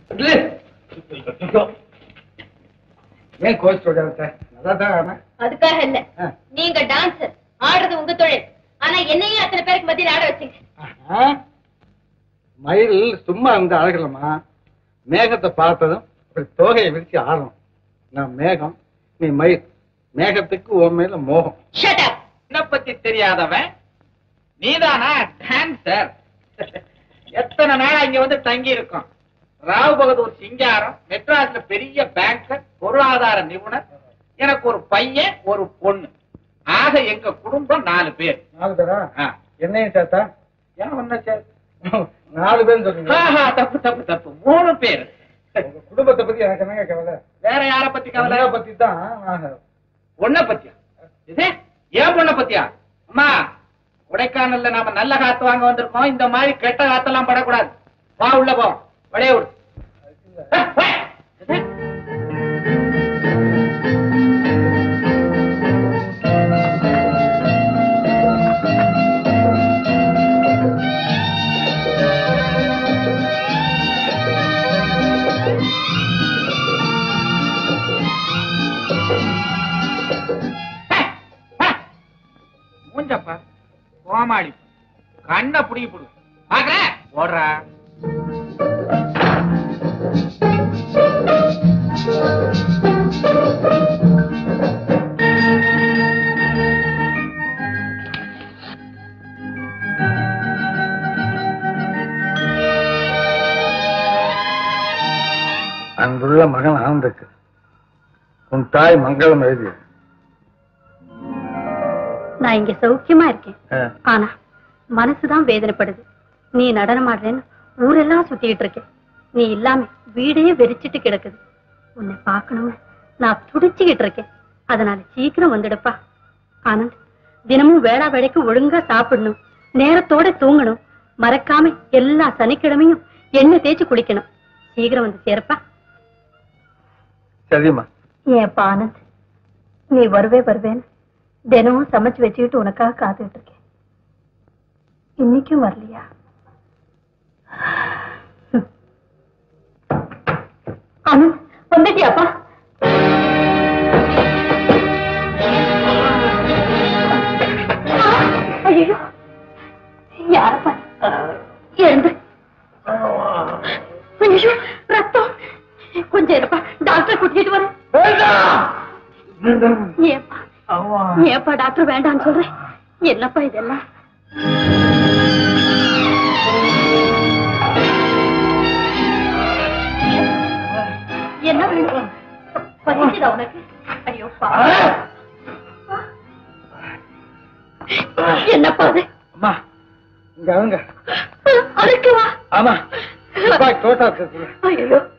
ஏன் கோச் சொல்றாங்க நல்லா தான் அதுக்காக இல்ல நீங்க டான்சர் ஆடுறது உங்க தொழில் ஆனா என்னையும் அத்தனை பேருக்கு மத்தியில் ஆட வச்சீங்க மயில் சும்மா இருந்து அழகலமா மேகத்தை பார்த்ததும் இப்படி தோகையை விரிச்சு ஆடணும் நான் மேகம் நீ மயில் மேகத்துக்கு உன் மேல மோகம் ஷட் அப் என்ன பத்தி தெரியாதவன் நீதானா டான்சர் எத்தனை நாளா இங்க வந்து தங்கி இருக்கோம் ராவ் பகதூர் சிங்காரம் மெட்ராஸ்ல பெரிய பேங்கர் பொருளாதார நிபுணர் எனக்கு ஒரு பையன் ஒரு பொண்ணு ஆக எங்க குடும்பம் நாலு பேர் நாலு பேரா ஆ. என்னையும் சேர்த்தா ஏன் ஒன்ன சார் நாலு பேர் சொல்றீங்க ஆஹா, தப்பு தப்பு தப்பு மூணு பேர் உங்க குடும்பத்தை பத்தி எனக்கு என்னங்க கவலை வேற யார பத்தி கவலை கவலை பத்தி தான் நான் பொண்ண பத்தியா இது ஏன் பொண்ண பத்தியா அம்மா கொடைக்கானல்ல நாம நல்ல காத்து வாங்க வந்திருக்கோம் இந்த மாதிரி கெட்ட காத்தெல்லாம் படக்கூடாது வா உள்ள போ வடைய விடு ஏய், வா. இது? ஏய், வா. மூஞ்சப்பா கோமாளி கண்ண புடிங்கி புடு பாக்குற ஓடுறா அன்புள்ள மகன் ஆனந்துக்கு உன் தாய் மங்களம் எழுதி நான் இங்க சௌக்கியமா இருக்கேன் ஆனா மனசுதான் வேதனைப்படுது நீ நடனம் ஆடுறேன்னு ஊரெல்லாம் சுத்திட்டு இருக்கேன் நீ இல்லாம வீடே வெறிச்சிட்டு கிடக்குது உன்னை பார்க்கணும்னு நான் துடிச்சுக்கிட்டு இருக்கேன் அதனால சீக்கிரம் வந்துடுப்பா ஆனந்த் தினமும் வேளா வேலைக்கு ஒழுங்கா சாப்பிடணும் நேரத்தோட தூங்கணும் மறக்காம எல்லா சனிக்கிழமையும் எண்ணெய் தேய்ச்சி குளிக்கணும் சீக்கிரம் வந்து சேரப்பா சரிம்மா ஏப்பா ஆனந்த் நீ வருவே வருவேன்னு தினமும் சமைச்சு வச்சுக்கிட்டு உனக்காக காத்துக்கிட்டு இருக்கேன் இன்னைக்கும் வரலையா ஆனந்த் வந்துட்டியாப்பா ஐயோ யாரப்பா எழுந்து ஐயோ ரத்தம் கொஞ்சம் இருப்பா டாக்டர் கூட்டிட்டு வரேன் ஏப்பா ஏப்பா டாக்டர் வேண்டாம்னு சொல்றேன் என்னப்பா இதெல்லாம் என்ன வேணும் பசிக்குதா உனக்கு ஐயோ பாவம். என்னப்பா அது அம்மா இங்க அவங்க அதுக்கு வா ஆமா துப்பாக்கி தோட்டா இருக்கு ஐயோ